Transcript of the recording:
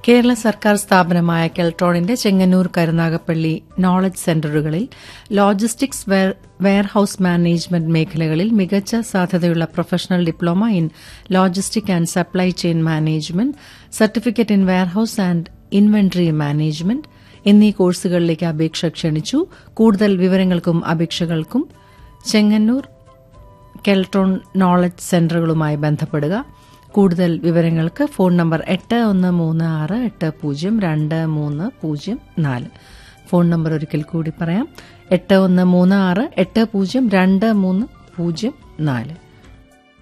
കേരള സർക്കാർ സ്ഥാപനമായ കെൽട്രോണിന്റെ ചെങ്ങന്നൂർ കരുനാഗപ്പള്ളി നോളജ് സെന്ററുകളിൽ ലോജിസ്റ്റിക്സ് വെയർഹൌസ് മാനേജ്മെന്റ് മേഖലകളിൽ മികച്ച സാധ്യതയുള്ള professional diploma in logistic and supply chain management certificate in warehouse and inventory management എന്നീ കോഴ്സുകളിലേക്ക് അപേക്ഷ ക്ഷണിച്ചു കൂടുതൽ വിവരങ്ങൾക്കും അപേക്ഷകൾക്കും ചെങ്ങന്നൂർ കെൽട്രോൺ നോളജ് സെന്ററുകളുമായി ബന്ധപ്പെടുക കൂടുതൽ വിവരങ്ങൾക്ക് ഫോൺ നമ്പർ എട്ട് ഒന്ന് മൂന്ന് ആറ് എട്ട് പൂജ്യം രണ്ട് മൂന്ന് പൂജ്യം നാല് ഫോൺ നമ്പർ ഒരിക്കൽ കൂടി പറയാം എട്ട് ഒന്ന് മൂന്ന് ആറ് എട്ട് പൂജ്യം രണ്ട് മൂന്ന് പൂജ്യം നാല്